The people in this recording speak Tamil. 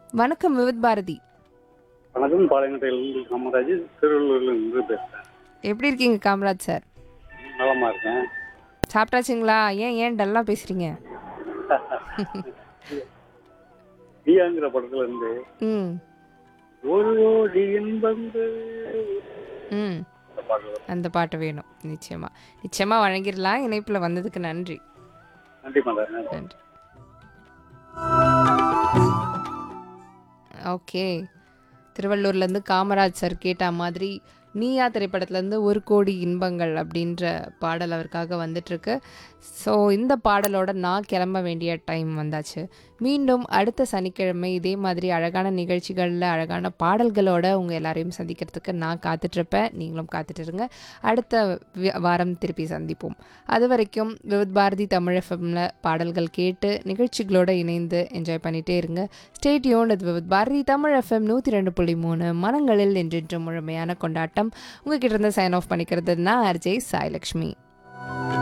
வணக்கம் விவித் பாரதி வணக்கம் பாளையங்கோட்டையிலிருந்து காமராஜ் திருவள்ளூர்ல இருந்து பேசுறேன் எப்படி இருக்கீங்க காமராஜ் சார் நலமா இருக்கேன் சாப்பிட்டாச்சுங்களா ஏன் ஏன் டல்லா பேசுறீங்க பியாங்கிற படத்துல இருந்து ம் ஒரு ஓடி இன்பங்கள் ம் அந்த பாடல் வரும். அந்த பாட்டு வேணும் நிச்சயமா நிச்சயமா வழங்கிடலாம் இணைப்பில் வந்ததுக்கு நன்றி நன்றி மேடம் நன்றி ஓகே திருவள்ளூர்லேருந்து காமராஜ் சார் கேட்ட மாதிரி நீயா திரைப்படத்துலேருந்து ஒரு கோடி இன்பங்கள் அப்படின்ற பாடல் அவருக்காக வந்துட்டுருக்கு ஸோ இந்த பாடலோட நான் கிளம்ப வேண்டிய டைம் வந்தாச்சு மீண்டும் அடுத்த சனிக்கிழமை இதே மாதிரி அழகான நிகழ்ச்சிகளில் அழகான பாடல்களோட உங்கள் எல்லாரையும் சந்திக்கிறதுக்கு நான் காத்துட்ருப்பேன் நீங்களும் காத்துட்டு இருங்க அடுத்த வி- வாரம் திருப்பி சந்திப்போம் அது வரைக்கும் விவித் பாரதி தமிழ் எஃப்எம்ல பாடல்கள் கேட்டு நிகழ்ச்சிகளோட இணைந்து என்ஜாய் பண்ணிட்டே இருங்க ஸ்டேட்யூன் இது விவித் பாரதி தமிழ் எஃப்எம் நூற்றி ரெண்டு புள்ளி மூணு மனங்களில் என்றென்று முழுமையான கொண்டாட்டம் உங்ககிட்ட இருந்து சைன் ஆஃப் பண்ணிக்கிறது நான் அர்ஜய் சாய்லக்ஷ்மி